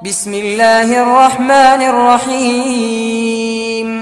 بسم الله الرحمن الرحيم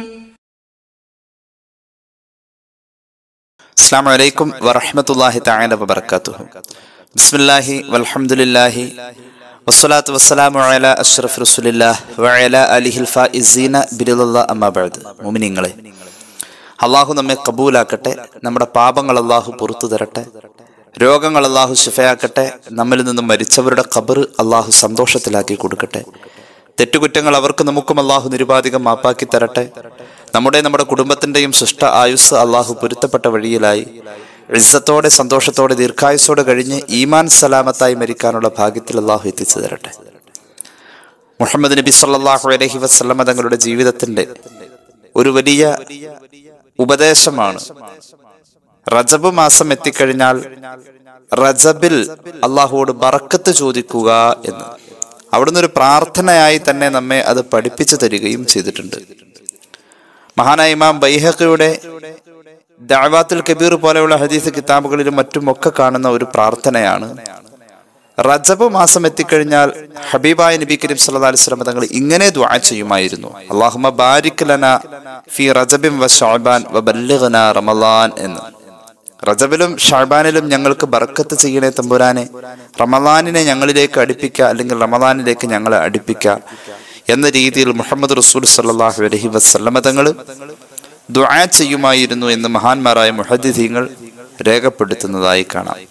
അസ്സാം വലൈക്കും വറഹമത്തല്ലാഹി തആല വബറകാതുഹു ബിസ്മില്ലാഹി വൽഹംദുലില്ലാഹി വസ്സലാത്തു വസ്സലാമു അലാ അഷ്റഫ് റസൂലില്ലാഹ് വഅലാ അലിഹിൽ ഫായിസീന ബിരിദല്ലാ അമ്മാ ബഅദ് മുഅ്മിനീങ്ങളെ അള്ളാഹു നമ്മെ കബൂലാക്കട്ടെ നമ്മുടെ പാപങ്ങൾ അള്ളാഹു പുറത്തു തരട്ടെ രോഗങ്ങൾ അള്ളാഹു ശിഫയാക്കട്ടെ നമ്മിൽ നിന്നും മരിച്ചവരുടെ ഖബർ അള്ളാഹു സന്തോഷത്തിലാക്കി കൊടുക്കട്ടെ തെറ്റുകുറ്റങ്ങൾ അവർക്ക് നമുക്കും അള്ളാഹു നിരുപാധികം മാപ്പാക്കി തരട്ടെ നമ്മുടെ നമ്മുടെ കുടുംബത്തിന്റെയും സൃഷ്ട ആയുസ് അള്ളാഹു പൊരുത്തപ്പെട്ട വഴിയിലായി ഇസ്സത്തോടെ സന്തോഷത്തോടെ ദീർഘായുസോടെ കഴിഞ്ഞ് ഈമാൻ സലാമത്തായി മരിക്കാനുള്ള ഭാഗ്യത്തിൽ അള്ളാഹു എത്തിച്ചു തരട്ടെ മുഹമ്മദ് നബി സല്ലല്ലാഹു അലൈഹി വസല്ലമ തങ്ങളുടെ ജീവിതത്തിന്റെ ഒരു വലിയ ഉപദേശമാണ് റജബ് മാസം എത്തിക്കഴിഞ്ഞാൽ റജബിൽ അള്ളാഹുവോട് ബറക്കത്ത് ചോദിക്കുക എന്ന് അവിടുന്ന് ഒരു പ്രാർത്ഥനയായി തന്നെ നമ്മെ അത് പഠിപ്പിച്ചു തരികയും ചെയ്തിട്ടുണ്ട് മഹാനായ ഇമാം ബൈഹഖയുടെ ദഅവാത്തുൽ കബീർ പോലെയുള്ള ഹദീസ് കിതാബുകളിലും മറ്റുമൊക്കെ കാണുന്ന ഒരു പ്രാർത്ഥനയാണ് റജബ് മാസം എത്തിക്കഴിഞ്ഞാൽ ഹബീബായ നബി കരീം സല്ലല്ലാഹു അലൈഹി വസല്ലം തങ്ങൾ ഇങ്ങനെ ദുആ ചെയ്യുമായിരുന്നു അല്ലാഹുമ്മ ബാരിക് ലനാ ഫി റജബിൻ വ ശഅബാൻ വ ബല്ലിഗ്നാ റമളാൻ എന്ന് റജബിലും ഷാബാനിലും ഞങ്ങൾക്ക് ബർക്കത്ത് ചെയ്യണേ തമ്പുരാനെ റമദാനിനെ ഞങ്ങളിലേക്ക് അടുപ്പിക്കുക അല്ലെങ്കിൽ റമദാനിലേക്ക് ഞങ്ങളെ അടുപ്പിക്കുക എന്ന രീതിയിൽ മുഹമ്മദ് റസൂൽ സല്ലാഹു അലഹി വസ്ല്ലമ തങ്ങൾ ദുആ ചെയ്യുമായിരുന്നു എന്ന് മഹാന്മാരായ മുഹദ്ദീങ്ങൾ രേഖപ്പെടുത്തുന്നതായി കാണാം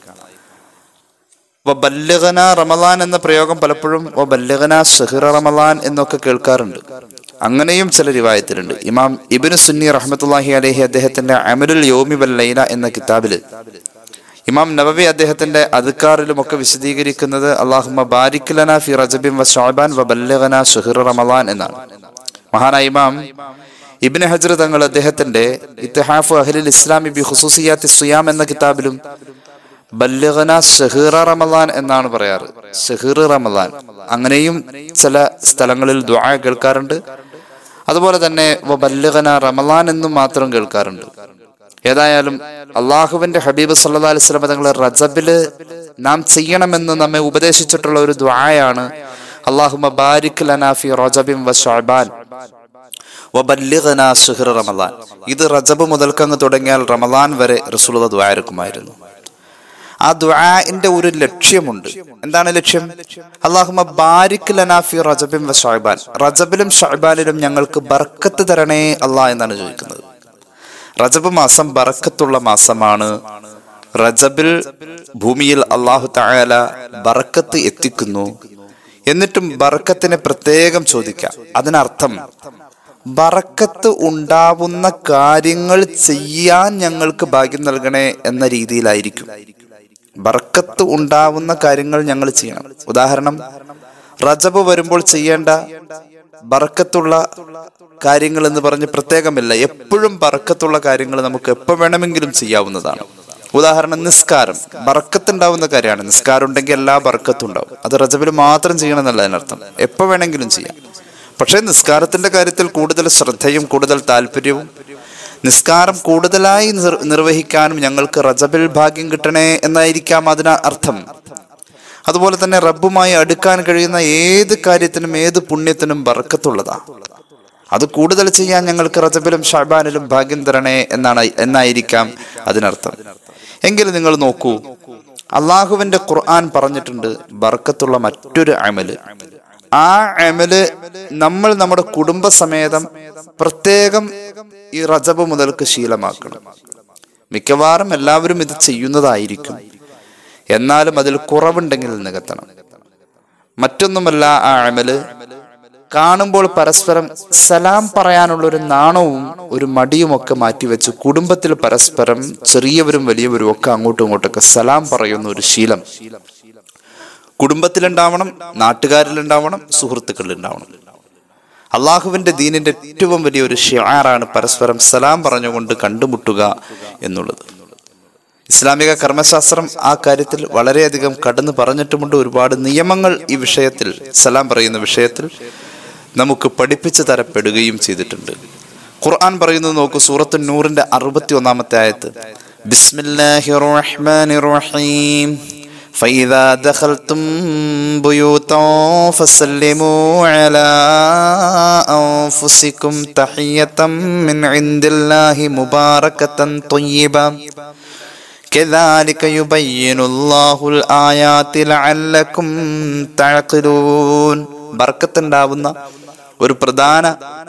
വബല്ലഗന റമദാൻ എന്ന പ്രയോഗം പലപ്പോഴും വബല്ലഗന ഷഹിറ റമദാൻ എന്നൊക്കെ കേൾക്കാറുണ്ട് അങ്ങനെയും ചില റിവായത്തിലുണ്ട് ഇമാം ഇബിന് സുന്നി റഹ്മത്തുല്ലാഹി അലഹി അദ്ദേഹത്തിന്റെ അമരുൽ യോമി വല്ലൈന എന്ന കിതാബില് ഇമാം നബവി അദ്ദേഹത്തിന്റെ അദ്ക്കാറിലും ഒക്കെ വിശദീകരിക്കുന്നത് അള്ളാഹുമ ബാരിക്കലന ഫി റജബിൻ വ ഷാബാൻ വ ബല്ലഗന ഷഹിറ റമദാൻ എന്നാണ് മഹാനായ ഇമാം ഇബിന് ഹജർ തങ്ങൾ അദ്ദേഹത്തിന്റെ ഇത്തിഹാഫ് അഹ്ലിൽ ഇസ്ലാമി ബി ഖുസൂസിയാത്തി സുയാം എന്ന കിതാബിലും ബല്യഗന ഷഹീറ റമദാൻ എന്നാണ് പറയാറ് ഷഹീർ റമദാൻ അങ്ങനെയും ചില സ്ഥലങ്ങളിൽ ദുആ കേൾക്കാറുണ്ട് അതുപോലെ തന്നെ ബല്യഗന റമദാൻ എന്നും മാത്രം കേൾക്കാറുണ്ട് ഏതായാലും അള്ളാഹുവിന്റെ ഹബീബ് സല്ലാ അലൈഹി സ്വലം തങ്ങൾ റജബില് നാം ചെയ്യണമെന്ന് നമ്മെ ഉപദേശിച്ചിട്ടുള്ള ഒരു ദ്വായാണ് അള്ളാഹുമ ബാരിക് ലനാ ഫി റജബിൻ വ ഷഅബാൻ വബല്ലിഗ്ന ശുഹ്റ റമദാൻ ഇത് റജബ് മുതൽക്കങ്ങ് തുടങ്ങിയാൽ റമദാൻ വരെ റസൂലുള്ളാഹി ദ്വാരക്കുമായിരുന്നു ആ ദുആന്റെ ഒരു ലക്ഷ്യമുണ്ട് എന്താണ് ലക്ഷ്യം അള്ളാഹുമ ബാരിക് ലനാഫി റജബിൻ വ ഷഅബാൻ റജബിലും ഷഅബാനിലും ഞങ്ങൾക്ക് ബർക്കത്ത് തരണേ അള്ളാഹ് എന്നാണ് ചോദിക്കുന്നത് റജബ് മാസം ബറക്കത്തുള്ള മാസമാണ് റജബിൽ ഭൂമിയിൽ അള്ളാഹു തആല ബറക്കത്ത് എത്തിക്കുന്നു എന്നിട്ടും ബറക്കത്തിനെ പ്രത്യേകം ചോദിക്കാം അതിനർത്ഥം ബറക്കത്ത് ഉണ്ടാവുന്ന കാര്യങ്ങൾ ചെയ്യാൻ ഞങ്ങൾക്ക് ഭാഗ്യം നൽകണേ എന്ന രീതിയിലായിരിക്കും ബർക്കത്ത് ഉണ്ടാവുന്ന കാര്യങ്ങൾ ഞങ്ങൾ ചെയ്യണം ഉദാഹരണം റജബ് വരുമ്പോൾ ചെയ്യേണ്ട ബർക്കത്തുള്ള കാര്യങ്ങൾ എന്ന് പറഞ്ഞ് പ്രത്യേകമില്ല എപ്പോഴും ബർക്കത്തുള്ള കാര്യങ്ങൾ നമുക്ക് എപ്പോൾ വേണമെങ്കിലും ചെയ്യാവുന്നതാണ് ഉദാഹരണം നിസ്കാരം ബർക്കത്ത് ഉണ്ടാവുന്ന കാര്യമാണ് നിസ്കാരം ഉണ്ടെങ്കിൽ എല്ലാ ബർക്കത്തും ഉണ്ടാവും അത് റജബിൽ മാത്രം ചെയ്യണം എന്നല്ല അതിനർത്ഥം എപ്പോൾ വേണമെങ്കിലും ചെയ്യാം പക്ഷേ നിസ്കാരത്തിന്റെ കാര്യത്തിൽ കൂടുതൽ ശ്രദ്ധയും കൂടുതൽ താല്പര്യവും നിസ്കാരം കൂടുതലായി നിർ- നിർവഹിക്കാനും ഞങ്ങൾക്ക് റജബിൽ ഭാഗ്യം കിട്ടണേ എന്നായിരിക്കാം അതിന് അർത്ഥം അതുപോലെ തന്നെ റബ്ബുമായി അടുക്കാൻ കഴിയുന്ന ഏത് കാര്യത്തിനും ഏത് പുണ്യത്തിനും ബർക്കത്തുള്ളതാ അത് കൂടുതൽ ചെയ്യാൻ ഞങ്ങൾക്ക് റജബിലും ഷാബാനിലും ഭാഗ്യം തരണേ എന്നാണ് എന്നായിരിക്കാം അതിനർത്ഥം എങ്കിൽ നിങ്ങൾ നോക്കൂ അള്ളാഹുവിന്റെ ഖുർആൻ പറഞ്ഞിട്ടുണ്ട് ബർക്കത്തുള്ള മറ്റൊരു അമല് ആ അമല് നമ്മൾ നമ്മുടെ കുടുംബസമേതം പ്രത്യേകം ഈ റജബ് മുതൽക്ക് ശീലമാക്കണം മിക്കവാറും എല്ലാവരും ഇത് ചെയ്യുന്നതായിരിക്കും എന്നാലും അതിൽ കുറവുണ്ടെങ്കിൽ നികത്തണം മറ്റൊന്നുമല്ല ആ അമല് കാണുമ്പോൾ പരസ്പരം സലാം പറയാനുള്ള ഒരു നാണവും ഒരു മടിയും ഒക്കെ മാറ്റിവെച്ച് കുടുംബത്തിൽ പരസ്പരം ചെറിയവരും വലിയവരും ഒക്കെ അങ്ങോട്ടും ഇങ്ങോട്ടൊക്കെ സലാം പറയുന്ന ഒരു ശീലം കുടുംബത്തിലുണ്ടാവണം നാട്ടുകാരിലുണ്ടാവണം സുഹൃത്തുക്കളിലുണ്ടാവണം അള്ളാഹുവിന്റെ ദീനിന്റെ ഏറ്റവും വലിയ ഒരു ഷിയാറാണ് പരസ്പരം സലാം പറഞ്ഞുകൊണ്ട് കണ്ടുമുട്ടുക എന്നുള്ളത് ഇസ്ലാമിക കർമ്മശാസ്ത്രം ആ കാര്യത്തിൽ വളരെയധികം കടന്നു പറഞ്ഞിട്ടുമുണ്ട് ഒരുപാട് നിയമങ്ങൾ ഈ വിഷയത്തിൽ സലാം പറയുന്ന വിഷയത്തിൽ നമുക്ക് പഠിപ്പിച്ചു തരപ്പെടുകയും ചെയ്തിട്ടുണ്ട് ഖുർആൻ പറയുന്നത് നോക്കൂ സൂറത്ത് നൂറിന്റെ അറുപത്തി ഒന്നാമത്തെ ആയത്ത് ബിസ്മില്ലാഹിർ റഹ്മാനിർ റഹീം فإذا دخلتم بيوتا فسلموا على أنفسكم تحية من عند الله مباركة طيبة كذلك يبين الله الآيات لعلكم تعقلون ബർക്കത്ത് ഉണ്ടാവുന്ന ഒരു പ്രധാന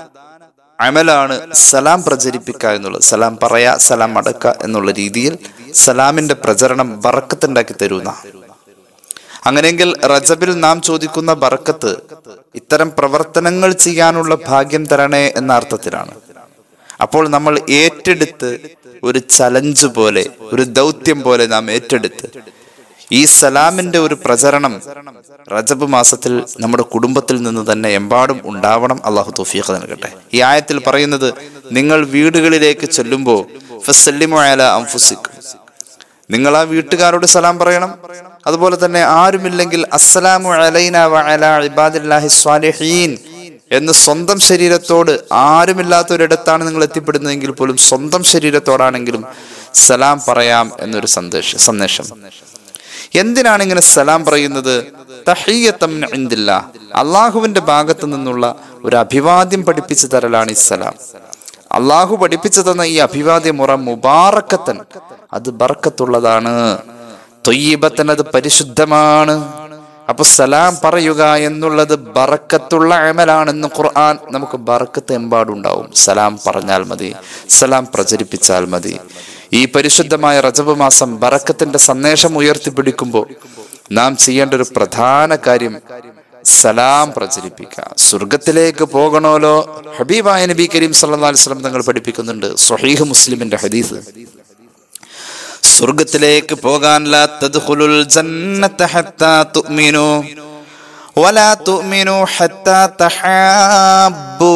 അമലാണ് സലാം പ്രചരിപ്പിക്കുക എന്നുള്ളത് സലാം പറയാ സലാം അടക്കുക എന്നുള്ള രീതിയിൽ സലാമിന്റെ പ്രചരണം ബറക്കത്തുണ്ടാക്കി തരുന്ന അങ്ങനെയെങ്കിൽ റജബിൽ നാം ചോദിക്കുന്ന ബറക്കത്ത് ഇത്തരം പ്രവർത്തനങ്ങൾ ചെയ്യാനുള്ള ഭാഗ്യം തരണേ എന്ന അർത്ഥത്തിലാണ് അപ്പോൾ നമ്മൾ ഏറ്റെടുത്ത് ഒരു ചലഞ്ച് പോലെ ഒരു ദൗത്യം പോലെ നാം ഏറ്റെടുത്ത് ഈ സലാമിന്റെ ഒരു പ്രചരണം റജബ് മാസത്തിൽ നമ്മുടെ കുടുംബത്തിൽ നിന്ന് തന്നെ എമ്പാടും ഉണ്ടാവണം അള്ളാഹു തൗഫീഖ് നൽകട്ടെ ഈ ആയത്തിൽ പറയുന്നത് നിങ്ങൾ വീടുകളിലേക്ക് ചെല്ലുമ്പോൾ ഫസല്ലിമുഅല അംഫുസിക്കും നിങ്ങൾ ആ വീട്ടുകാരോട് സലാം പറയണം അതുപോലെ തന്നെ ആരുമില്ലെങ്കിൽ അസ്സലാമു അലൈന വഅല ഇബാദില്ലാഹി സ്വാലിഹീൻ എന്ന് സ്വന്തം ശരീരത്തോട് ആരുമില്ലാത്തൊരിടത്താണ് നിങ്ങൾ എത്തിപ്പെടുന്നതെങ്കിൽ പോലും സ്വന്തം ശരീരത്തോടാണെങ്കിലും സലാം പറയാം എന്നൊരു സന്ദേശം സന്ദേശം എന്തിനാണ് ഇങ്ങനെ സലാം പറയുന്നത് തഹീയത്തം മിൻ ഇൻദില്ലാ. അള്ളാഹുവിന്റെ ഭാഗത്തു നിന്നുള്ള ഒരു അഭിവാദ്യം പഠിപ്പിച്ചു തരലാണ് ഈ സലാം അള്ളാഹു പഠിപ്പിച്ചു തന്ന ഈ അഭിവാദ്യ മുറ മുബാറക്കത്തൻ അത് ബർക്കത്തുള്ളതാണ് തൊയ്യബത്തൻ അത് പരിശുദ്ധമാണ് അപ്പൊ സലാം പറയുക എന്നുള്ളത് ബറക്കത്തുള്ള അമലാണെന്ന് ഖുർആൻ നമുക്ക് ബറക്കത്ത് എമ്പാടുണ്ടാവും സലാം പറഞ്ഞാൽ മതി സലാം പ്രചരിപ്പിച്ചാൽ മതി ഈ പരിശുദ്ധമായ റജബ് മാസം ബറക്കത്തിന്റെ സന്ദേശം ഉയർത്തിപ്പിടിക്കുമ്പോൾ നാം ചെയ്യേണ്ട ഒരു പ്രധാന കാര്യം സലാം പ്രചരിപ്പിക്കുക സ്വർഗത്തിലേക്ക് പോകണമല്ലോ ഹബീബായ നബി കരീം സല്ലല്ലാഹു അലൈഹി വസല്ലം തങ്ങൾ പഠിപ്പിക്കുന്നുണ്ട് സ്വഹീഹ് മുസ്ലിമിന്റെ ഹദീസ് സ്വർഗത്തിലേക്ക് പോകാൻ ലാ തദ്ഖുലുൽ ജന്നത ഹത്താ തുഅ്മിനു വലാ തുഅ്മിനു ഹത്താ തഹാബ്ബു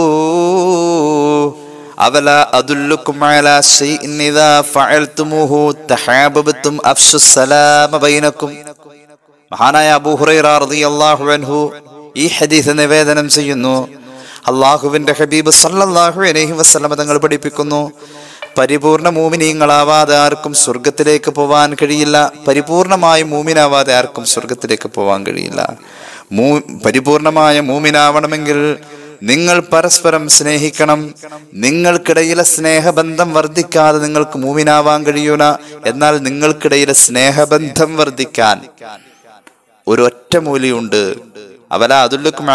അവല അദുല്ലുക്കും അലാ ശൈഇൻ ഇദാ ഫഅൽതുമുഹു തഹാബബതും അഫ്ശുസ് സലാമ ബൈനക്കും മഹാനായ അബൂ ഹുറൈറ റളിയല്ലാഹു അൻഹു ഈ ഹദീസ് നിവേദനം ചെയ്യുന്നു അള്ളാഹുവിന്റെ ഹബീബ് സല്ലല്ലാഹു അലൈഹി വസല്ലമ തങ്ങൾ പഠിപ്പിക്കുന്നു പരിപൂർണ മൂമിനീങ്ങളാവാതെ ആർക്കും സ്വർഗത്തിലേക്ക് പോവാൻ കഴിയില്ല പരിപൂർണമായ മൂമിനാവാതെ ആർക്കും സ്വർഗത്തിലേക്ക് പോവാൻ കഴിയില്ല മൂ പരിപൂർണമായ മൂമിനാവണമെങ്കിൽ നിങ്ങൾ പരസ്പരം സ്നേഹിക്കണം നിങ്ങൾക്കിടയിലെ സ്നേഹബന്ധം വർദ്ധിക്കാതെ നിങ്ങൾക്ക് മൂമിനാവാൻ കഴിയൂല എന്നാൽ നിങ്ങൾക്കിടയിലെ സ്നേഹബന്ധം വർദ്ധിക്കാൻ ഒരു ഒറ്റ മൂലിയുണ്ട് അവല അതുല്ലുക്കും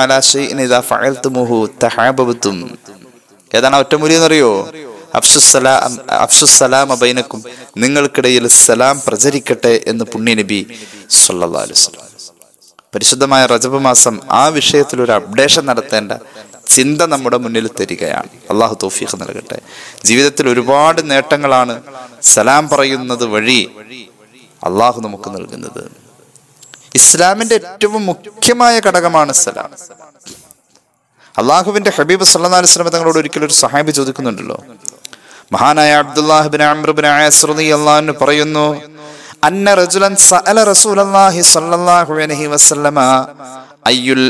തഹാബത്തും ഏതാണ് ആ ഒറ്റമൂലി എന്നറിയോ അഫ്സുസലാം അഫ്സുസലാം അബൈനക്കും നിങ്ങൾക്കിടയിൽ സലാം പ്രചരിക്കട്ടെ എന്ന് പുണ്യ നബി സല്ലല്ലാഹു അലൈഹി വസല്ലം പരിശുദ്ധമായ റജബ് മാസം ആ വിഷയത്തിൽ ഒരു അപ്ഡേഷൻ നടത്തേണ്ട ചിന്ത നമ്മുടെ മുന്നിൽ തരികയാണ് അള്ളാഹു തൗഫീഖ് നൽകട്ടെ ജീവിതത്തിൽ ഒരുപാട് നേട്ടങ്ങളാണ് സലാം പറയുന്നത് വഴി അള്ളാഹു നമുക്ക് നൽകുന്നത് ഇസ്ലാമിന്റെ ഏറ്റവും മുഖ്യമായ ഘടകമാണ് സലാം അള്ളാഹുവിന്റെ ഹബീബ് സല്ലല്ലാഹു അലൈഹി വസല്ലം തങ്ങളോട് ഒരിക്കലും ഒരു സഹാബി ചോദിക്കുന്നുണ്ടല്ലോ മഹാനായ അബ്ദുല്ലാഹിബിൻ അംറുബിൻ ആയസ് റളിയല്ലാഹു അൻഹു പറയുന്നു അന്ന റജുലൻ സഅല റസൂലല്ലാഹി സ്വല്ലല്ലാഹു അലൈഹി വസല്ലമ അയ്യുൽ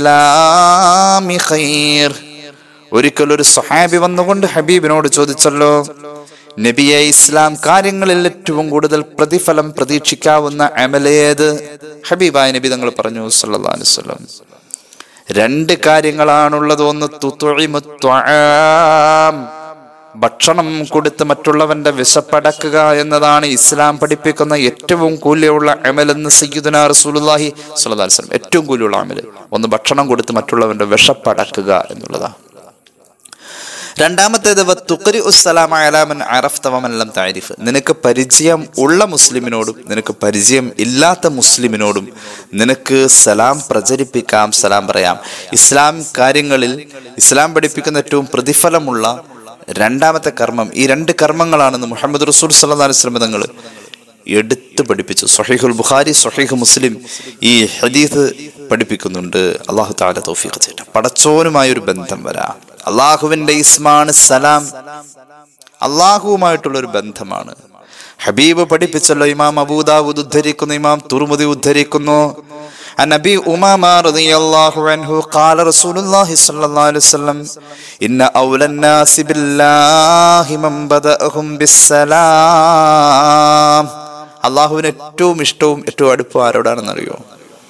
ഇസ്ലാമി ഖൈർ ഒരിക്കൽ ഒരു സ്വഹാബി വന്നുകൊണ്ട് ഹബീബിനോട് ചോദിച്ചല്ലോ നബിയെ ഇസ്ലാം കാര്യങ്ങളിൽ ഏറ്റവും കൂടുതൽ പ്രതിഫലം പ്രതീക്ഷിക്കാവുന്ന അമലേത് ഹബീബായ നബി തങ്ങൾ പറഞ്ഞു സല്ലല്ലാഹു അലൈഹി വസല്ലം രണ്ട് കാര്യങ്ങളാണുള്ളത് ഒന്ന് തുതുഇമു ത്വആം. ഭക്ഷണം കൊടുത്ത് മറ്റുള്ളവന്റെ വിശപ്പടക്കുക എന്നതാണ് ഇസ്ലാം പഠിപ്പിക്കുന്ന ഏറ്റവും കൂല്യമുള്ള അമലെന്ന് സയ്യിദുന റസൂലുള്ളാഹി സ്വല്ലല്ലാഹു അലൈഹി വസല്ലം ഏറ്റവും കൂല്യമുള്ള അമല് ഒന്ന് ഭക്ഷണം കൊടുത്ത് മറ്റുള്ളവന്റെ വിശപ്പടക്കുക എന്നുള്ളതാണ് രണ്ടാമത്തേത് വത്തുഖരി ഉസ്സലാമ അലാമൻ അറഫ്ത വമൻ ലം താരിഫ് നിനക്ക് പരിചയം ഉള്ള മുസ്ലിമിനോടും നിനക്ക് പരിചയം ഇല്ലാത്ത മുസ്ലിമിനോടും നിനക്ക് സലാം പ്രചരിപ്പിക്കാം സലാം പറയാം ഇസ്ലാം കാര്യങ്ങളിൽ ഇസ്ലാം പഠിപ്പിക്കുന്ന ഏറ്റവും പ്രതിഫലമുള്ള രണ്ടാമത്തെ കർമ്മം ഈ രണ്ട് കർമ്മങ്ങളാണെന്ന് മുഹമ്മദ് റസൂൽ സല്ലല്ലാഹു അലൈഹി വസല്ലം തങ്ങൾ എടുത്തു പഠിപ്പിച്ചു സൊഹീഖുൽ ബുഖാരി സൊഹീഖ് മുസ്ലിം ഈ ഹദീസ് പഠിപ്പിക്കുന്നുണ്ട് അള്ളാഹു താല തൗഫീഖ് ചെയ്യട്ടെ പടച്ചോനുമായ ഒരു ബന്ധം വരാം അള്ളാഹുവിന്റെ ഇസ്മാണ് സലാം അള്ളാഹുവുമായിട്ടുള്ള ഒരു ബന്ധമാണ് ഹബീബ് പഠിപ്പിച്ചല്ലോ ഇമാം അബൂദാവൂദ് ഉദ്ധരിക്കുന്നു ഇമാം തുർമുദി ഉദ്ധരിക്കുന്നു عن ابي امامه رضي الله عنه قال رسول الله صلى الله عليه وسلم ان اولى الناس بالله من بداهم بالسلام അള്ളാഹുവിന് ഏറ്റവും ഇഷ്ടവും ഏറ്റവും അടുപ്പവും ആരോടാണെന്നറിയോ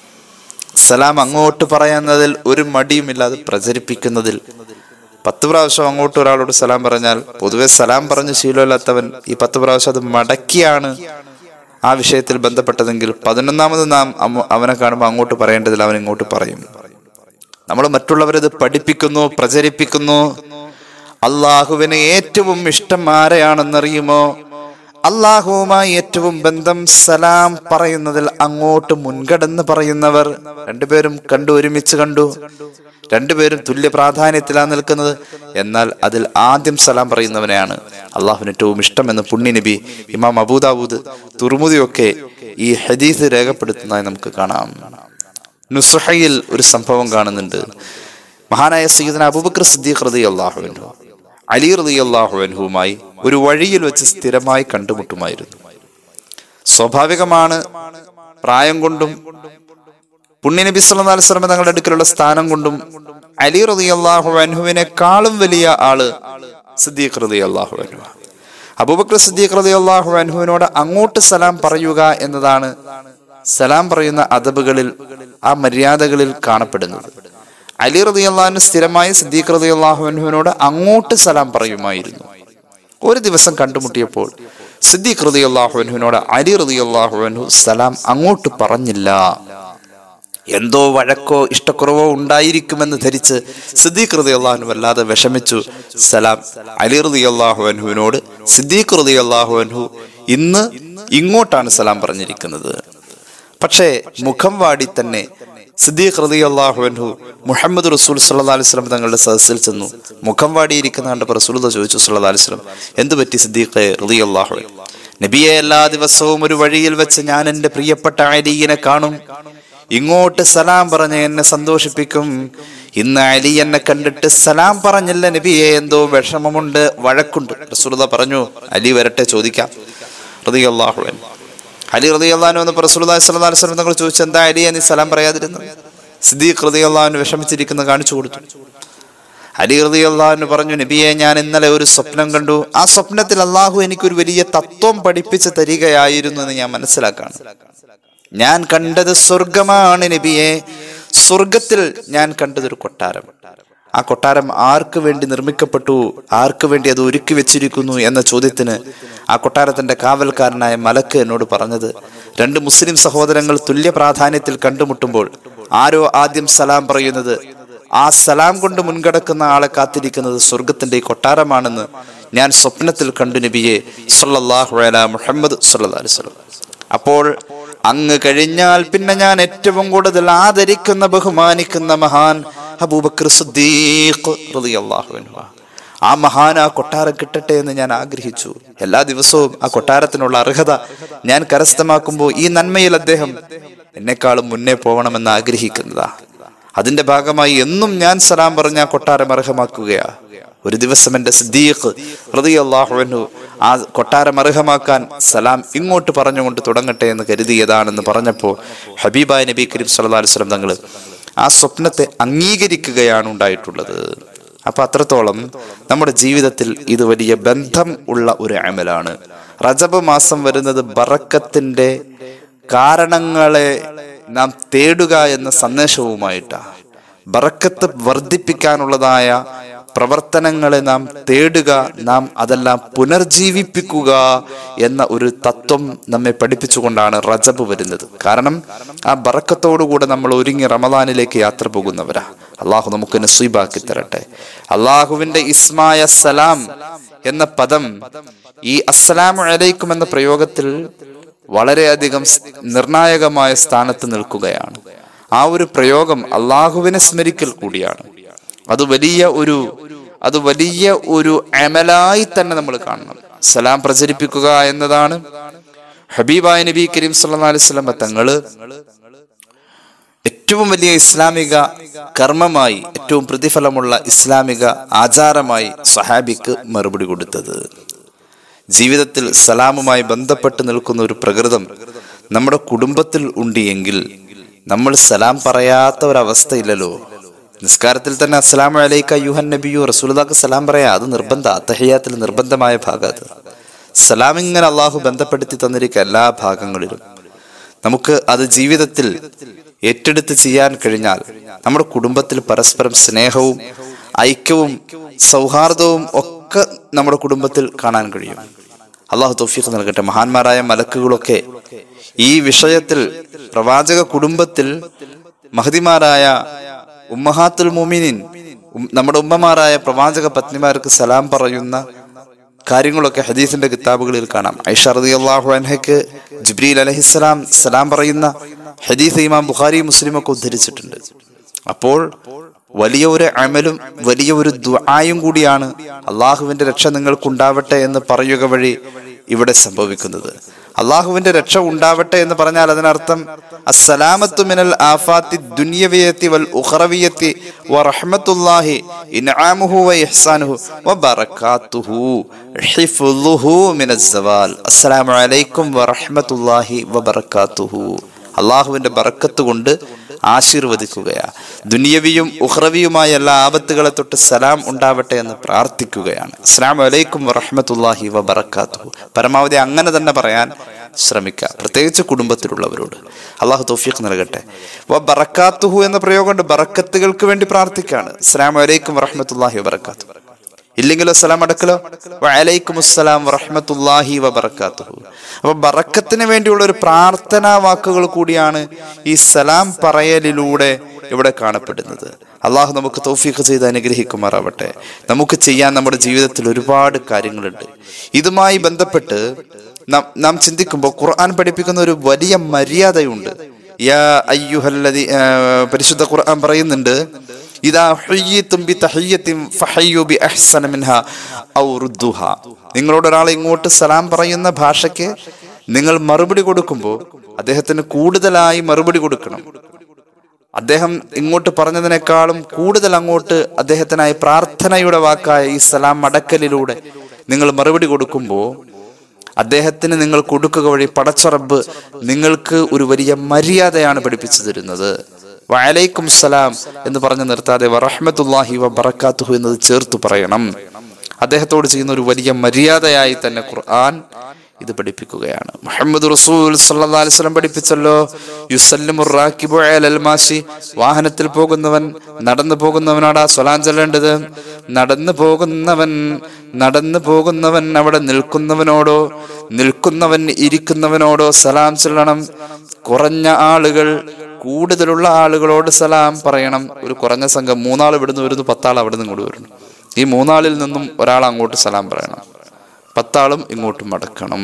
സലാം അങ്ങോട്ട് പറയുന്നതിൽ ഒരു മടിയുമില്ലാതെ പ്രചരിപ്പിക്കുന്നതിൽ പത്ത് പ്രാവശ്യം അങ്ങോട്ട് ഒരാളോട് സലാം പറഞ്ഞാൽ പൊതുവെ സലാം പറഞ്ഞ് ശീലമില്ലാത്തവൻ ഈ പത്ത് പ്രാവശ്യം അത് മടക്കിയാണ് ആ വിഷയത്തിൽ ബന്ധപ്പെട്ടതെങ്കിൽ പതിനൊന്നാമത് നാം അമ്മ- അവനെ കാണുമ്പോൾ അങ്ങോട്ട് പറയേണ്ടതിൽ അവൻ ഇങ്ങോട്ട് പറയും നമ്മൾ മറ്റുള്ളവരത് പഠിപ്പിക്കുന്നു പ്രചരിപ്പിക്കുന്നു അള്ളാഹുവിന് ഏറ്റവും ഇഷ്ടം ആരെയാണെന്നറിയുമോ അള്ളാഹുവുമായി ഏറ്റവും ബന്ധം സലാം പറയുന്നതിൽ അങ്ങോട്ട് മുൻകടന്ന് പറയുന്നവർ രണ്ടുപേരും കണ്ടു ഒരുമിച്ച് കണ്ടു രണ്ടുപേരും തുല്യ പ്രാധാന്യത്തിലാണ് നിൽക്കുന്നത് എന്നാൽ അതിൽ ആദ്യം സലാം പറയുന്നവനെയാണ് അള്ളാഹുവിന് ഏറ്റവും ഇഷ്ടമെന്ന് പുണ്യ നബി ഇമാം അബൂദാവൂദ് തുർമുദിയൊക്കെ ഈ ഹദീസ് രേഖപ്പെടുത്തുന്നതായി നമുക്ക് കാണാം നുസുഹയിൽ ഒരു സംഭവം കാണുന്നുണ്ട് മഹാനായ സയ്യിദന അബൂബക്കർ സിദ്ദീഖ് റതി അള്ളാഹുവിനു അലി റതി അള്ളാഹുവിനുമായി ഒരു വഴിയിൽ വെച്ച് സ്ഥിരമായി കണ്ടുമുട്ടുമായിരുന്നു സ്വാഭാവികമാണ് പ്രായം കൊണ്ടും പുണ്യനബി സല്ലല്ലാഹു അലൈഹി വസല്ലം തങ്ങളുടെ അടുക്കലുള്ള സ്ഥാനം കൊണ്ടും അലി റതി അള്ളാഹു അൻഹുവിനെക്കാളും വലിയ ആള് സിദ്ദീഖ് റതി അള്ളാഹു അൻഹു അബൂബക്കർ സിദ്ദീഖ് റതി അള്ളാഹു അൻഹുവിനോട് അങ്ങോട്ട് സലാം പറയുക എന്നതാണ് സലാം പറയുന്ന അദബുകളിൽ ആ മര്യാദകളിൽ കാണപ്പെടുന്നത് അലി റതി അള്ളാഹുവിന് സ്ഥിരമായി സിദ്ദീഖ് റതി അള്ളാഹു അൻഹുവിനോട് അങ്ങോട്ട് സലാം പറയുമായിരുന്നു ഒരു ദിവസം കണ്ടുമുട്ടിയപ്പോൾ സിദ്ദീഖ് റതി അള്ളാഹു അൻഹുവിനോട് അലി റതി അള്ളാഹു അൻഹു സലാം അങ്ങോട്ട് പറഞ്ഞില്ല എന്തോ വഴക്കോ ഇഷ്ടക്കുറവോ ഉണ്ടായിരിക്കുമെന്ന് ധരിച്ച് സിദ്ദീഖ് റതി അള്ളാഹുനു വല്ലാതെ വിഷമിച്ചു സലാം അലി റതി അള്ളാഹു അൻഹുവിനോട് സിദ്ദീഖ് റതി അള്ളാഹു അൻഹു ഇന്ന് ഇങ്ങോട്ടാണ് സലാം പറഞ്ഞിരിക്കുന്നത് പക്ഷേ മുഖം വാടി തന്നെ സിദ്ദീഖ് റതി അള്ളാഹു അൻഹു മുഹമ്മദ് റസൂൽ സല്ലാ അലൈഹി സ്വലം തങ്ങളുടെ സദസ്സിൽ ചെന്നു മുഖം വാടിയിരിക്കുന്ന കണ്ടപ്പോൾ റസൂൽ ചോദിച്ചു സല്ലാ അലൈഹി സ്വലം എന്ത് പറ്റി സിദ്ദീഖ് റതി അള്ളാഹു നബിയെ എല്ലാ ദിവസവും ഒരു വഴിയിൽ വെച്ച് ഞാൻ എൻ്റെ പ്രിയപ്പെട്ട അലിയിനെ കാണും ഇങ്ങോട്ട് സലാം പറഞ്ഞ് എന്നെ സന്തോഷിപ്പിക്കും ഇന്ന് അലി എന്നെ കണ്ടിട്ട് സലാം പറഞ്ഞില്ല നബിയെ എന്തോ വിഷമമുണ്ട് വഴക്കുണ്ട് റസൂലത പറഞ്ഞു അലി വരട്ടെ ചോദിക്കാം റളിയല്ലാഹു അൻഹു അലി റതി അള്ളഹാനു എന്ന് റസൂലുള്ളാഹി സ്വല്ലല്ലാഹു അലൈഹി വസല്ലം തങ്ങൾ ചോദിച്ചു എന്താ അലിയെ നീ സലാം പറയാതിരുന്നത് സിദ്ദീഖ് റതി അള്ളഹാനു വിഷമിച്ചിരിക്കുന്ന കാണിച്ചു കൊടുത്തു അലി റതി അള്ളാഹുവിന് പറഞ്ഞു നബിയെ ഞാൻ ഇന്നലെ ഒരു സ്വപ്നം കണ്ടു ആ സ്വപ്നത്തിൽ അള്ളാഹു എനിക്കൊരു വലിയ തത്വം പഠിപ്പിച്ച് തരികയായിരുന്നു എന്ന് ഞാൻ മനസ്സിലാക്കാണ് ഞാൻ കണ്ടത് സ്വർഗമാണ് നബിയെ സ്വർഗത്തിൽ ഞാൻ കണ്ടത് ഒരു കൊട്ടാരം ആ കൊട്ടാരം ആർക്ക് വേണ്ടി നിർമ്മിക്കപ്പെട്ടു ആർക്ക് വേണ്ടി അത് ഒരുക്കി വെച്ചിരിക്കുന്നു എന്ന ചോദ്യത്തിന് ആ കൊട്ടാരത്തിന്റെ കാവൽക്കാരനായ മലക്ക് എന്നോട് പറഞ്ഞത് രണ്ട് മുസ്ലിം സഹോദരങ്ങൾ തുല്യ പ്രാധാന്യത്തിൽ കണ്ടുമുട്ടുമ്പോൾ ആരോ ആദ്യം സലാം പറയുന്നത് ആ സലാം കൊണ്ട് മുൻകടക്കുന്ന ആളെ കാത്തിരിക്കുന്നത് സ്വർഗത്തിന്റെ ഈ കൊട്ടാരമാണെന്ന് ഞാൻ സ്വപ്നത്തിൽ കണ്ടു നബിയെ സല്ലല്ലാഹു അലാ മുഹമ്മദ് സല്ലല്ലാഹു അലൈഹി വസല്ലം അപ്പോൾ അങ്ങ് കഴിഞ്ഞാൽ പിന്നെ ഞാൻ ഏറ്റവും കൂടുതൽ ആദരിക്കുന്ന ബഹുമാനിക്കുന്ന മഹാൻ അബൂബക്കർ സിദ്ദീഖ് റളിയല്ലാഹു അൻഹു ആ മഹാൻ ആ കൊട്ടാരം കിട്ടട്ടെ എന്ന് ഞാൻ ആഗ്രഹിച്ചു എല്ലാ ദിവസവും ആ കൊട്ടാരത്തിനുള്ള അർഹത ഞാൻ കരസ്ഥമാക്കുമ്പോൾ ഈ നന്മയിൽ അദ്ദേഹം എന്നെക്കാളും മുന്നേ പോകണമെന്ന് ആഗ്രഹിക്കുന്നതാ അതിന്റെ ഭാഗമായി എന്നും ഞാൻ സലാം പറഞ്ഞ ആ കൊട്ടാരം അർഹമാക്കുകയാ ഒരു ദിവസം എന്റെ സിദ്ദീഖ് ഹൃദയല്ലാഹുവിനു ആ കൊട്ടാരം അർഹമാക്കാൻ സലാം ഇങ്ങോട്ട് പറഞ്ഞുകൊണ്ട് തുടങ്ങട്ടെ എന്ന് കരുതിയതാണെന്ന് പറഞ്ഞപ്പോൾ ഹബീബായ് നബി കരീം സല്ലല്ലാഹു അലൈഹി വസല്ലം തങ്ങൾ ആ സ്വപ്നത്തെ അംഗീകരിക്കുകയാണ് ഉണ്ടായിട്ടുള്ളത് അപ്പൊ അത്രത്തോളം നമ്മുടെ ജീവിതത്തിൽ ഇത് വലിയ ബന്ധം ഉള്ള ഒരു അമലാണ് റജബ് മാസം വരുന്നത് ബറക്കത്തിന്റെ കാരണങ്ങളെ നാം തേടുക എന്ന സന്ദേശവുമായിട്ടാണ് ബറക്കത്ത് വർദ്ധിപ്പിക്കാനുള്ളതായ പ്രവർത്തനങ്ങളെ നാം തേടുക നാം അതെല്ലാം പുനർജീവിപ്പിക്കുക എന്ന ഒരു തത്വം നമ്മെ പഠിപ്പിച്ചുകൊണ്ടാണ് റജബ് വരുന്നത് കാരണം ആ ബറക്കത്തോടുകൂടെ നമ്മൾ ഒരുങ്ങി റമദാനിലേക്ക് യാത്ര പോകുന്നവരാ അള്ളാഹു നമുക്ക് നസീബാക്കി തരട്ടെ അള്ളാഹുവിന്റെ ഇസ്മായ സലാം എന്ന പദം ഈ അസ്സലാമു അലൈക്കും എന്ന പ്രയോഗത്തിൽ വളരെയധികം സ് നിർണായകമായ സ്ഥാനത്ത് നിൽക്കുകയാണ് ആ ഒരു പ്രയോഗം അള്ളാഹുവിനെ സ്മരിക്കൽ കൂടിയാണ് അത് വലിയ ഒരു അത് വലിയ ഒരു അമലായി തന്നെ നമ്മൾ കാണണം സലാം പ്രചരിപ്പിക്കുക എന്നതാണ് ഹബീബായ നബി കരീം സല്ലല്ലാഹു അലൈഹി വസല്ലം തങ്ങള് ഏറ്റവും വലിയ ഇസ്ലാമിക കർമ്മമായി ഏറ്റവും പ്രതിഫലമുള്ള ഇസ്ലാമിക ആചാരമായി സഹാബിക്ക് മറുപടി കൊടുത്തത് ജീവിതത്തിൽ സലാമുമായി ബന്ധപ്പെട്ട് നിൽക്കുന്ന ഒരു പ്രകൃതം നമ്മുടെ കുടുംബത്തിൽ ഉണ്ട് എങ്കിൽ നമ്മൾ സലാം പറയാത്ത ഒരവസ്ഥയില്ലല്ലോ നിസ്കാരത്തിൽ തന്നെ അസ്സലാമു അലൈക്ക യുഹൻ നബിയു റസൂലുദാക്ക് സലാം പറയാ അത് നിർബന്ധ അത്തഹിയാത്തിൽ നിർബന്ധമായ ഭാഗം അത് സലാം ഇങ്ങനെ അള്ളാഹു ബന്ധപ്പെടുത്തി തന്നിരിക്കുക എല്ലാ ഭാഗങ്ങളിലും നമുക്ക് അത് ജീവിതത്തിൽ ഏറ്റെടുത്ത് ചെയ്യാൻ കഴിഞ്ഞാൽ നമ്മുടെ കുടുംബത്തിൽ പരസ്പരം സ്നേഹവും ഐക്യവും സൗഹാർദ്ദവും ഒക്കെ നമ്മുടെ കുടുംബത്തിൽ കാണാൻ കഴിയും അള്ളാഹു തൗഫീഖ് നൽകട്ടെ മഹാന്മാരായ മലക്കുകളൊക്കെ ഈ വിഷയത്തിൽ പ്രവാചക കുടുംബത്തിൽ മഹതിമാരായ ഉമ്മഹാത്തുൽ മുമിനിൻ ഉം- നമ്മുടെ ഉമ്മമാരായ പ്രവാചക പത്നിമാർക്ക് സലാം പറയുന്ന കാര്യങ്ങളൊക്കെ ഹദീസിന്റെ കിതാബുകളിൽ കാണാം ഐഷ റളിയല്ലാഹു അൻഹയ്ക്ക് ജിബ്രീൽ അലഹിസ്സലാം സലാം പറയുന്ന ഹദീസ് ഇമാം ബുഖാരി മുസ്ലിം ഒക്കെ ഉദ്ധരിച്ചിട്ടുണ്ട് അപ്പോൾ വലിയ ഒരു അമലും വലിയ ഒരു ദുആയും കൂടിയാണ് അള്ളാഹുവിന്റെ രക്ഷ നിങ്ങൾക്കുണ്ടാവട്ടെ എന്ന് പറയുക വഴി ഇവിടെ സംഭവിക്കുന്നത് അള്ളാഹുവിന്റെ രക്ഷ ഉണ്ടാവട്ടെ എന്ന് പറഞ്ഞാൽ അതിനർത്ഥം അസ്സലാമത്തു മിനൽ ആഫാത്തി ദുനിയവിയത്തി വൽ ഉഖറവിയത്തി വ റഹ്മത്തുല്ലാഹി ഇൻആമുഹു വ ഇഹ്സാനുഹു വ ബറകാതുഹു ഹിഫ്ളുഹു മിനസ് സവാൽ അസ്സലാമു അലൈക്കും വ റഹ്മത്തുല്ലാഹി വ ബറകാതുഹു അള്ളാഹുവിന്റെ ബറക്കത്ത് കൊണ്ട് ആശീർവദിക്കുകയാ ദുനിയവിയും ഉഹ്റവിയുമായ എല്ലാ ആപത്തുകളെ തൊട്ട് സലാം ഉണ്ടാവട്ടെ എന്ന് പ്രാർത്ഥിക്കുകയാണ് അസ്സലാമു അലൈക്കും വറഹ്മത്തുള്ളാഹി വബറകാതുഹു പരമാവധി അങ്ങനെ തന്നെ പറയാൻ ശ്രമിക്കുക പ്രത്യേകിച്ച് കുടുംബത്തിലുള്ളവരോട് അള്ളാഹു തൗഫീഖ് നൽകട്ടെ വ ബറക്കാത്തുഹു എന്ന പ്രയോഗമുണ്ട് ബറക്കത്തുകൾക്ക് വേണ്ടി പ്രാർത്ഥിക്കുകയാണ് അസ്സലാമു അലൈക്കും വറഹ്മത്തുള്ളാഹി വബറകാതുഹു ഇല്ലെങ്കിലോ സലാം അടക്കലോ വഅലൈക്കും അസ്സലാം വറഹ്മത്തുള്ളാഹി വബറകാതുഹു അപ്പൊ ബറക്കത്തിന് വേണ്ടിയുള്ള ഒരു പ്രാർത്ഥനാ വാക്കുകൾ കൂടിയാണ് ഈ സലാം പറയലിലൂടെ ഇവിടെ കാണപ്പെടുന്നത് അള്ളാഹു നമുക്ക് തൗഫീഖ് ചെയ്ത് അനുഗ്രഹിക്കുമാറാവട്ടെ നമുക്ക് ചെയ്യാൻ നമ്മുടെ ജീവിതത്തിൽ ഒരുപാട് കാര്യങ്ങളുണ്ട് ഇതുമായി ബന്ധപ്പെട്ട് നാം നാം ചിന്തിക്കുമ്പോൾ ഖുർആൻ പഠിപ്പിക്കുന്ന ഒരു വലിയ മര്യാദയുണ്ട് യാ അയ്യുഹല്ലദി ആ, പരിശുദ്ധ ഖുർആൻ പറയുന്നുണ്ട് ഇതാ ഹുയ്യിത്തും ബി തഹിയ്യത്തിൻ ഫഹയ്യു ബി അഹ്സന മിൻഹ ഔ റുദ്ദുഹ നിങ്ങളോട് ഒരാൾ ഇങ്ങോട്ട് സലാം പറയുന്ന ഭാഷയ്ക്ക് നിങ്ങൾ മറുപടി കൊടുക്കുമ്പോൾ അദ്ദേഹത്തിന് കൂടുതലായി മറുപടി കൊടുക്കണം അദ്ദേഹം ഇങ്ങോട്ട് പറഞ്ഞതിനേക്കാളും കൂടുതൽ അങ്ങോട്ട് അദ്ദേഹത്തിനായി പ്രാർത്ഥനയുടെ വാക്കായ ഈ സലാം മടക്കലിലൂടെ നിങ്ങൾ മറുപടി കൊടുക്കുമ്പോൾ അദ്ദേഹത്തിന് നിങ്ങൾ കൊടുക്കുക വഴി പടച്ചറബ് നിങ്ങൾക്ക് ഒരു വലിയ മര്യാദയാണ് പഠിപ്പിച്ചു തരുന്നത് വഅലൈക്കും സലാം എന്ന് പറഞ്ഞ് നിർത്താതെ വറഹ്മത്തുള്ളാഹി വ ബറക്കാത്തുഹു എന്നത് ചേർത്ത് പറയണം അദ്ദേഹത്തോട് ചെയ്യുന്ന ഒരു വലിയ മര്യാദയായി തന്നെ ഖുർആൻ ഇത് പഠിപ്പിക്കുകയാണ് മുഹമ്മദ് റസൂൽ സല്ലല്ലാഹു അലൈഹി വസല്ലം പഠിപ്പിച്ചല്ലോ യുസല്ലിമു റാക്കിബു അലൽ മാഷി വാഹനത്തിൽ പോകുന്നവൻ നടന്നു പോകുന്നവനാടാ സ്വലാം ചൊല്ലേണ്ടത് നടന്നു പോകുന്നവൻ നടന്നു പോകുന്നവൻ അവിടെ നിൽക്കുന്നവനോടോ നിൽക്കുന്നവൻ ഇരിക്കുന്നവനോടോ സലാം ചൊല്ലണം കുറഞ്ഞ ആളുകൾ കൂടുതലുള്ള ആളുകളോട് സലാം പറയണം ഒരു കുറഞ്ഞ സംഘം മൂന്നാൾ ഇവിടുന്ന് വരുന്നു പത്താൾ അവിടെ നിന്ന് ഇങ്ങോട്ട് വരുന്നു ഈ മൂന്നാളിൽ നിന്നും ഒരാൾ അങ്ങോട്ട് സലാം പറയണം പത്താളും ഇങ്ങോട്ടും മടക്കണം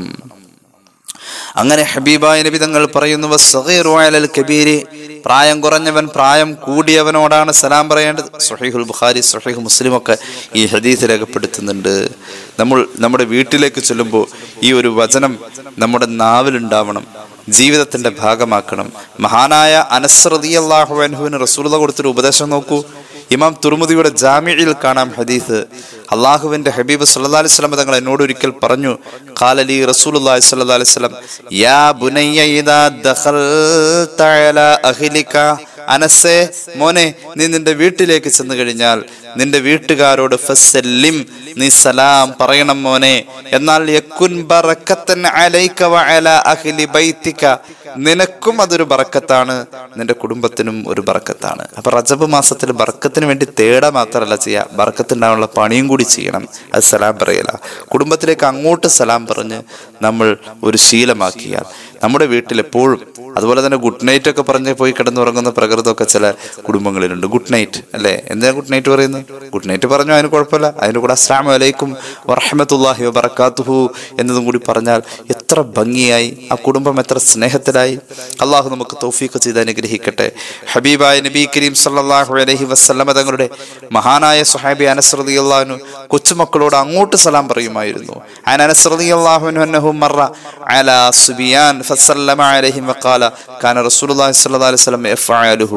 അങ്ങനെ ഹബീബായ നബി തങ്ങൾ പറയുന്നു "വസ്സഗീറു അലൽ കബീരി പ്രായം കുറഞ്ഞവൻ പ്രായം കൂടിയവനോടാണ് സലാം പറയേണ്ടത് സുഹൈഹുൽ ബുഖാരി സുഹൈഹ് മുസ്ലിം ഒക്കെ ഈ ഹദീസ് രേഖപ്പെടുത്തുന്നുണ്ട് നമ്മൾ നമ്മുടെ വീട്ടിലേക്ക് ചെല്ലുമ്പോൾ ഈ ഒരു വചനം നമ്മുടെ നാവിലുണ്ടാവണം ജീവിതത്തിന്റെ ഭാഗമാക്കണം മഹാനായ അനസ്രതി അള്ളാഹു അൻഹുവിന് റസൂലത കൊടുത്തൊരു ഉപദേശം നോക്കൂ ഇമാം തുർമുദിയുടെ ജാമ്യയിൽ കാണാം ഹദീസ് അള്ളാഹുവിന്റെ ഹബീബ് സല്ലല്ലാഹു അലൈഹി വസല്ലം തങ്ങൾ എന്നോട് ഒരിക്കൽ പറഞ്ഞു ഖാലലി റസൂലുള്ളാഹി സ്വല്ലല്ലാഹു അലൈഹി വസല്ലം യാ ബുനയ്യ ഇദാ ദഖൽത അലാ അഹ്ലിക അനസേ മോനെ നീ നിന്റെ വീട്ടിലേക്ക് ചെന്ന് കഴിഞ്ഞാൽ നിന്റെ വീട്ടുകാരോട് ഫസല്ലിം നീ സലാം പറയണം മോനെ എന്നാൽ യക്കുൻ ബറക്കത്തൻ അലൈക വഅല അഹ്ലി ബൈതിക നിനക്കും അതൊരു ബറക്കത്താണ് നിന്റെ കുടുംബത്തിനും ഒരു ബറക്കത്താണ് അപ്പൊ റജബ് മാസത്തിൽ ബറക്കത്തിന് വേണ്ടി തേട മാത്രമല്ല ചെയ്യുക ബറക്കത്തുണ്ടാവാനുള്ള പണിയും കൂടി ചെയ്യണം അത് സലാം പറയല കുടുംബത്തിലേക്ക് അങ്ങോട്ട് സലാം പറഞ്ഞ് നമ്മൾ ഒരു ശീലമാക്കിയാൽ നമ്മുടെ വീട്ടിൽ എപ്പോഴും അതുപോലെ തന്നെ ഗുഡ് നൈറ്റ് ഒക്കെ പറഞ്ഞ് പോയി കിടന്നുറങ്ങുന്ന പ്രകൃതമൊക്കെ ചില കുടുംബങ്ങളിലുണ്ട് ഗുഡ് നൈറ്റ് അല്ലേ എന്താ ഗുഡ് നൈറ്റ് പറയുന്നത് ഗുഡ് നൈറ്റ് പറഞ്ഞു അതിന് കുഴപ്പമില്ല അതിന് കൂടെ അസ്ലാം വലൈക്കും വറഹമത്തുല്ലാഹി വബർക്കാത്തുഹു എന്നതും കൂടി പറഞ്ഞാൽ എത്ര ഭംഗിയായി ആ കുടുംബം എത്ര സ്നേഹത്തിലായി അള്ളാഹു നമുക്ക് തൗഫീഖ് ചെയ്ത് അനുഗ്രഹിക്കട്ടെ ഹബീബായ നബി കരീം സല്ലല്ലാഹു അലൈഹി വസല്ലമ തങ്ങളുടെ മഹാനായ സുഹൈബി അനസ് റളിയല്ലാഹു കൊച്ചുമക്കളോട് അങ്ങോട്ട് സലാം പറയുമായിരുന്നു അൻ അനസ് റളിയല്ലാഹു അൻഹു മറ അലാ സുബിയാൻ ഫസല്ലമ അലൈഹിം വഖാല കാന റസൂലുള്ളാഹി സ്വല്ലല്ലാഹു അലൈഹി വസല്ലം യഫഅലുഹു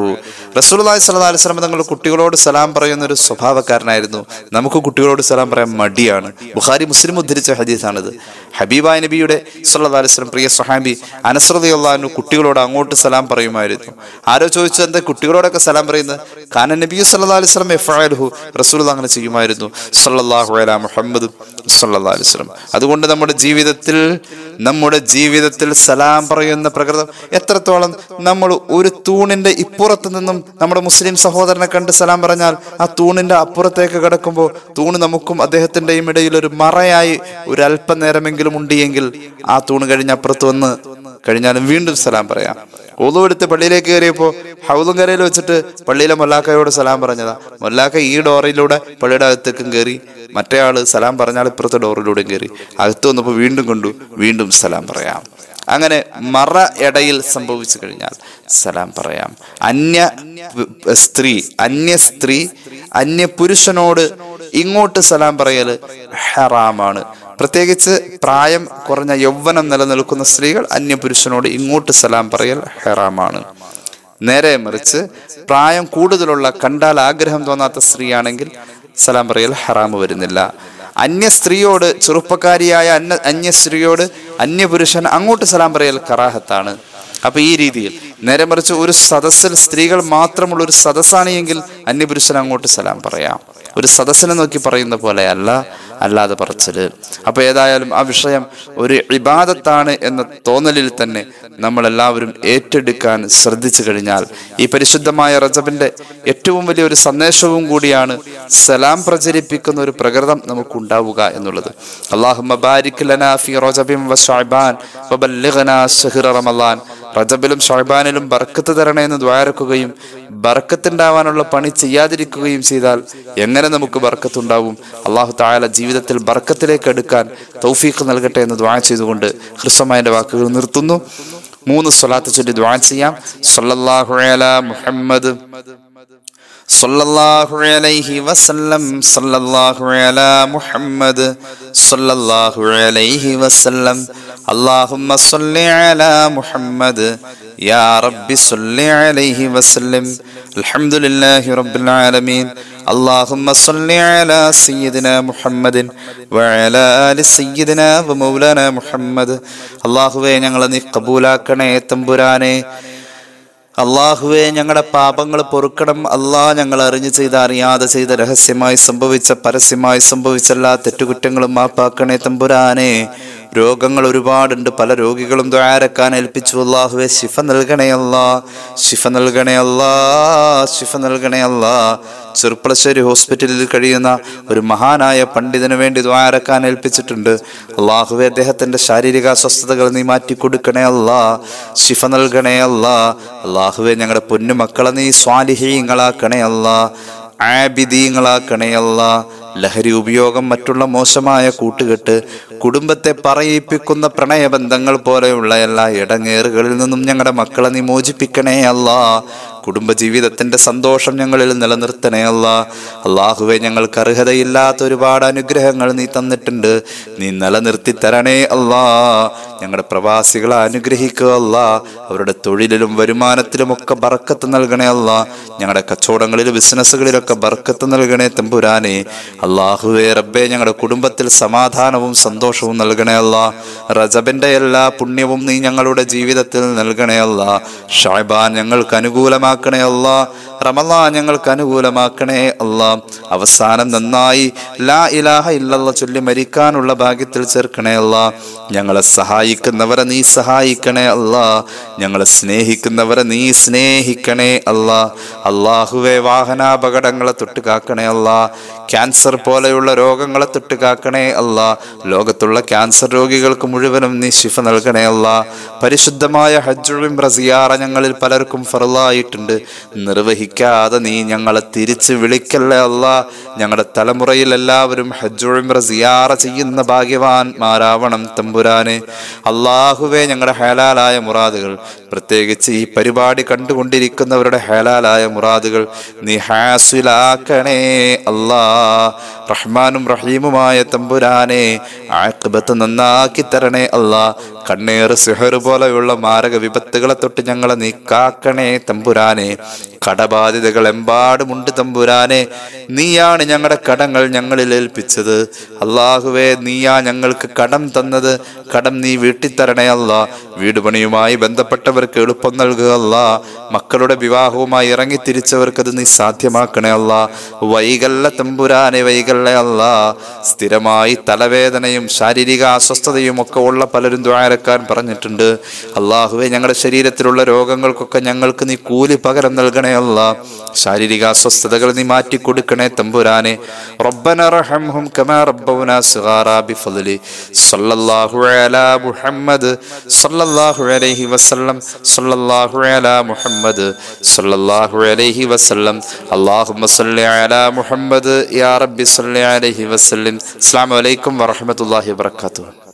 റസൂലുള്ളാഹി സ്വല്ലല്ലാഹി അലൈഹി വസല്ലം തങ്ങൾ കുട്ടികളോട് സലാം പറയുന്ന ഒരു സ്വഭാവക്കാരനായിരുന്നു നമുക്ക് കുട്ടികളോട് സലാം പറയാൻ മടിയാണ് ബുഖാരി മുസ്ലിം ഉദ്ധരിച്ച ഹദീസാണിത് ഹബീബായ നബിയുടെ സല്ലല്ലാഹി അലൈഹി വസല്ലം പ്രിയ സ്വഹാബി അനസ് റളിയല്ലാഹു കുട്ടികളോട് അങ്ങോട്ട് സലാം പറയുമായിരുന്നു ആരോ ചോദിച്ചു എന്താ കുട്ടികളോടൊക്കെ സലാം പറയുന്നത് കാന നബി സല്ലല്ലാഹി അലൈഹി വസല്ലം യഫഅലുഹു റസൂൽ അങ്ങനെ ചെയ്യുമായിരുന്നു സല്ലല്ലാഹു അലാ മുഹമ്മദ് സല്ലല്ലാഹു അലൈഹി വസല്ലം അതുകൊണ്ട് നമ്മുടെ ജീവിതത്തിൽ നമ്മുടെ ജീവിതത്തിൽ സലാം പറയുന്ന പ്രകൃതം എത്രത്തോളം നമ്മൾ ഒരു തൂണിന്റെ ഇപ്പുറത്ത് നിന്നും നമ്മുടെ മുസ്ലിം സഹോദരനെ കണ്ട് സലാം പറഞ്ഞാൽ ആ തൂണിന്റെ അപ്പുറത്തേക്ക് കിടക്കുമ്പോൾ തൂണ് നമുക്കും അദ്ദേഹത്തിന്റെയും ഇടയിൽ ഒരു മറയായി ഒരു അല്പനേരമെങ്കിലും ഉണ്ടെങ്കിൽ ആ തൂണ് കഴിഞ്ഞ് അപ്പുറത്ത് വന്ന് കഴിഞ്ഞാലും വീണ്ടും സലാം പറയാം ഒതു എടുത്ത് പള്ളിയിലേക്ക് കയറിയപ്പോൾ ഹൗദും കരയിൽ വെച്ചിട്ട് പള്ളിയിലെ മൊല്ലാക്കയോട് സലാം പറഞ്ഞതാ മൊല്ലാക്ക ഈ ഡോറിലൂടെ പള്ളിയുടെ അകത്തേക്കും കയറി മറ്റേ ആള് സലാം പറഞ്ഞാൽ ഇപ്പുറത്തെ ഡോറിലൂടെയും കയറി അകത്ത് വന്നപ്പോൾ വീണ്ടും കൊണ്ടു വീണ്ടും സലാം പറയാം അങ്ങനെ മറ ഇടയിൽ സംഭവിച്ചു കഴിഞ്ഞാൽ സലാം പറയാം അന്യ വ്- സ്ത്രീ അന്യ സ്ത്രീ അന്യ പുരുഷനോട് ഇങ്ങോട്ട് സലാം പറയൽ ഹറാമാണ് പ്രത്യേകിച്ച് പ്രായം കുറഞ്ഞ യൗവനം നിലനിൽക്കുന്ന സ്ത്രീകൾ അന്യ പുരുഷനോട് ഇങ്ങോട്ട് സലാം പറയൽ ഹറാമാണ് നേരെ മറിച്ച് പ്രായം കൂടുതലുള്ള കണ്ടാൽ ആഗ്രഹം തോന്നാത്ത സ്ത്രീയാണെങ്കിൽ സലാം പറയൽ ഹറാമ് വരുന്നില്ല അന്യ സ്ത്രീയോട് ചെറുപ്പക്കാരിയായ അന്യ അന്യ സ്ത്രീയോട് അന്യ പുരുഷൻ അങ്ങോട്ട് സലാം പറയൽ കറാഹത്താണ് അപ്പൊ ഈ രീതിയിൽ നേരെ മറിച്ച് ഒരു സദസ്സിൽ സ്ത്രീകൾ മാത്രമുള്ള ഒരു സദസ്സാണ് എങ്കിൽ അന്യപുരുഷൻ അങ്ങോട്ട് സലാം പറയാം ഒരു സദസ്സിനെ നോക്കി പറയുന്ന പോലെ അല്ല അല്ലാതെ പറച്ചല് അപ്പൊ ഏതായാലും ആ വിഷയം ഒരു ഇബാദത്താണ് എന്ന തോന്നലിൽ തന്നെ നമ്മൾ എല്ലാവരും ഏറ്റെടുക്കാൻ ശ്രദ്ധിച്ചു കഴിഞ്ഞാൽ ഈ പരിശുദ്ധമായ റജബിന്റെ ഏറ്റവും വലിയ ഒരു സന്ദേശവും കൂടിയാണ് സലാം പ്രചരിപ്പിക്കുന്ന ഒരു പ്രകൃതം നമുക്ക് ഉണ്ടാവുക എന്നുള്ളത് അള്ളാഹുമ്മ ബാരിക് ലനാ ഫി റജബിൻ വ ശഅബാൻ വബല്ലിഗ്നാ ശഹ്റ റമളാൻ റജബിലും ഷഹബാനിലും ബർക്കത്ത് തരണേ എന്ന് ദ്വാരക്കുകയും ബർക്കത്തുണ്ടാവാനുള്ള പണി ചെയ്യാതിരിക്കുകയും ചെയ്താൽ എങ്ങനെ നമുക്ക് ബർക്കത്തുണ്ടാവും അള്ളാഹു തായാല ജീവിതത്തിൽ ബർക്കത്തിലേക്ക് എടുക്കാൻ തൗഫീഖ് നൽകട്ടെ എന്ന് ദ്വാ ചെയ്തുകൊണ്ട് ഹ്രസ്വമായ വാക്കുകൾ നിർത്തുന്നു മൂന്ന് സ്വലാത്ത് ചൊല്ലി ദ്വാ ചെയ്യാം സല്ലല്ലാഹു അലാ മുഹമ്മദ് സല്ലല്ലാഹു അലൈഹി വസല്ലം സല്ലല്ലാഹു അലാ മുഹമ്മദ് സല്ലല്ലാഹു അലൈഹി വസല്ലം اللهم صل على محمد يا رب صل عليه وسلم الحمد لله رب العالمين اللهم صل على سيدنا محمد وعلى آل سيدنا ومولانا محمد അള്ളാഹുവെ ഞങ്ങളെ നീ കബൂലാക്കണേ തമ്പുരാനെ അള്ളാഹുവെ ഞങ്ങളുടെ പാപങ്ങൾ പൊറുക്കണം അള്ളാഹ് ഞങ്ങൾ അറിഞ്ഞു ചെയ്ത അറിയാതെ ചെയ്ത രഹസ്യമായി സംഭവിച്ച പരസ്യമായി സംഭവിച്ച എല്ലാ തെറ്റുകുറ്റങ്ങളും മാപ്പാക്കണേ തമ്പുരാനെ രോഗങ്ങൾ ഒരുപാടുണ്ട് പല രോഗികളും ദ്വാരക്കാൻ ഏൽപ്പിച്ചു അള്ളാഹുവെ ശിഫ നൽകണേ അല്ലാ ശിഫ നൽകണേ അല്ലാ ശിഫ നൽകണേ അല്ലാ ചെറുപ്പളശ്ശേരി ഹോസ്പിറ്റലിൽ കഴിയുന്ന ഒരു മഹാനായ പണ്ഡിതന് വേണ്ടി ദ്വാരക്കാൻ ഏൽപ്പിച്ചിട്ടുണ്ട് അള്ളാഹുവെ അദ്ദേഹത്തിന്റെ ശാരീരിക അസ്വസ്ഥതകൾ നീ മാറ്റി കൊടുക്കണേ അല്ലാ ശിഫ നൽകണേ അല്ലാ അള്ളാഹുവെ ഞങ്ങളുടെ പൊന്നു മക്കളെ നീ സ്വാലിഹീങ്ങളാക്കണേ അല്ലാ ആബിദീങ്ങളാക്കണേ അല്ലാ ലഹരി ഉപയോഗം മറ്റുള്ള മോശമായ കൂട്ടുകെട്ട് കുടുംബത്തെ പറയിപ്പിക്കുന്ന പ്രണയബന്ധങ്ങൾ പോലെയുള്ള എല്ലാ ഇടങ്ങേറുകളിൽ നിന്നും ഞങ്ങളുടെ മക്കളെ നീ മോചിപ്പിക്കണേ അല്ലാ കുടുംബജീവിതത്തിന്റെ സന്തോഷം ഞങ്ങളിൽ നിലനിർത്തണേ അല്ല അള്ളാഹുവെ ഞങ്ങൾക്ക് അർഹതയില്ലാത്ത ഒരുപാട് അനുഗ്രഹങ്ങൾ നീ തന്നിട്ടുണ്ട് നീ നിലനിർത്തി തരണേ അല്ലാ ഞങ്ങളുടെ പ്രവാസികളെ അനുഗ്രഹിക്കുക അല്ല അവരുടെ തൊഴിലിലും വരുമാനത്തിലും ഒക്കെ ബർക്കത്ത് നൽകണേ അല്ല ഞങ്ങളുടെ കച്ചവടങ്ങളിലും ബിസിനസ്സുകളിലൊക്കെ ബർക്കത്ത് നൽകണേ തമ്പുരാനെ അള്ളാഹുവെ റബ്ബെ ഞങ്ങളുടെ കുടുംബത്തിൽ സമാധാനവും സന്തോഷവും നൽകണേ അല്ല റജബിന്റെ എല്ലാ പുണ്യവും നീ ഞങ്ങളുടെ ജീവിതത്തിൽ നൽകണേ അല്ല ഷായ്ബാൻ ഞങ്ങൾക്ക് അനുകൂലമാക്കണേ അല്ല റമലാ ഞങ്ങൾക്ക് അനുകൂലമാക്കണേ അല്ല അവസാനം നന്നായി ലാ ഇലാഹ ഇല്ലല്ല ചൊല്ലി മരിക്കാനുള്ള ഭാഗ്യത്തിൽ ചേർക്കണേ അല്ല ഞങ്ങളെ സഹായിക്കുന്നവരെ നീ സഹായിക്കണേ അല്ല ഞങ്ങളെ സ്നേഹിക്കുന്നവരെ നീ സ്നേഹിക്കണേ അല്ല അള്ളാഹുവെ വാഹനാപകടങ്ങളെ തൊട്ട് കാക്കണേ അല്ല ക്യാൻസർ പോലെയുള്ള രോഗങ്ങളെ തൊട്ട് കാക്കണേ അല്ല ലോകത്തുള്ള ക്യാൻസർ രോഗികൾക്ക് മുഴുവനും നീ ശിഫ നൽകണേ അല്ല പരിശുദ്ധമായ ഹജ്ജും റസിയാറ ഞങ്ങളിൽ പലർക്കും ഫറലായിട്ടുണ്ട് നിർവഹിക്കാതെ നീ ഞങ്ങളെ തിരിച്ച് വിളിക്കല്ലേ അല്ല ഞങ്ങളുടെ തലമുറയിൽ എല്ലാവരും ഹജ്ജും റസിയാറ ചെയ്യുന്ന ഭാഗ്യവാന്മാരാവണം തമ്പുരാനെ അള്ളാഹുവെ ഞങ്ങളുടെ ഹേലാലായ മുറാദുകൾ പ്രത്യേകിച്ച് ഈ പരിപാടി കണ്ടുകൊണ്ടിരിക്കുന്നവരുടെ ഹേലാലായ മുറാദുകൾ നീ ഹാസിലാക്കണേ അല്ലാ റഹ്മാനും റഹീമുമായ തമ്പുരാനെ ആക്കിബത്ത് നന്നാക്കി തരണേ അല്ലാ കണ്ണേറ് സിഹർ പോലെയുള്ള മാരക വിപത്തുകളെ തൊട്ട് ഞങ്ങളെ നീ കാക്കണേ തമ്പുരാനെ കടബാധിതകൾ എമ്പാടുമുണ്ട് തമ്പുരാനെ നീയാണ് ഞങ്ങളുടെ കടങ്ങൾ ഞങ്ങളിൽ ഏൽപ്പിച്ചത് അള്ളാഹുവേ നീയാ ഞങ്ങൾക്ക് കടം തന്നത് കടം നീ വീട്ടിത്തരണേ അല്ല വീട് പണിയുമായി ബന്ധപ്പെട്ടവർക്ക് എളുപ്പം നൽകുക അല്ല മക്കളുടെ വിവാഹവുമായി ഇറങ്ങി തിരിച്ചവർക്ക് അത് നീ സാധ്യമാക്കണേ അല്ല വൈകല്ല തമ്പുരാനെ വൈകല്ലേ അല്ല സ്ഥിരമായി തലവേദനയും ശാരീരിക അസ്വസ്ഥതയും ഒക്കെ ഉള്ള പലരും ദ്വാരക്കാൻ പറഞ്ഞിട്ടുണ്ട് അള്ളാഹുവെ ഞങ്ങളുടെ ശരീരത്തിലുള്ള രോഗങ്ങൾക്കൊക്കെ ഞങ്ങൾക്ക് നീ കൂലി പകരം നൽകണേ അല്ല ശാരീരിക അസ്വസ്ഥതകൾ നീ മാറ്റി കൊടുക്കണേ തമ്പുരാനെ റബ്ബന റഹംഹും കമാ റബ്ബൗനാ സിഗാറാ ബിഫദ്ലി സല്ലല്ലാഹു അലാ മുഹമ്മദ് സല്ലല്ലാഹു അലൈഹി വസല്ലം സല്ലല്ലാഹു അലാ മുഹമ്മദ് സല്ലല്ലാഹു അലൈഹി വസല്ലം അല്ലാഹുമ്മ സല്ലി അലാ മുഹമ്മദ് യാ റബ്ബി സല്ലി അലൈഹി വസല്ലം അസ്സലാമു അലൈക്കും വറഹ്മത്തുള്ളാഹി വബറകാതുഹു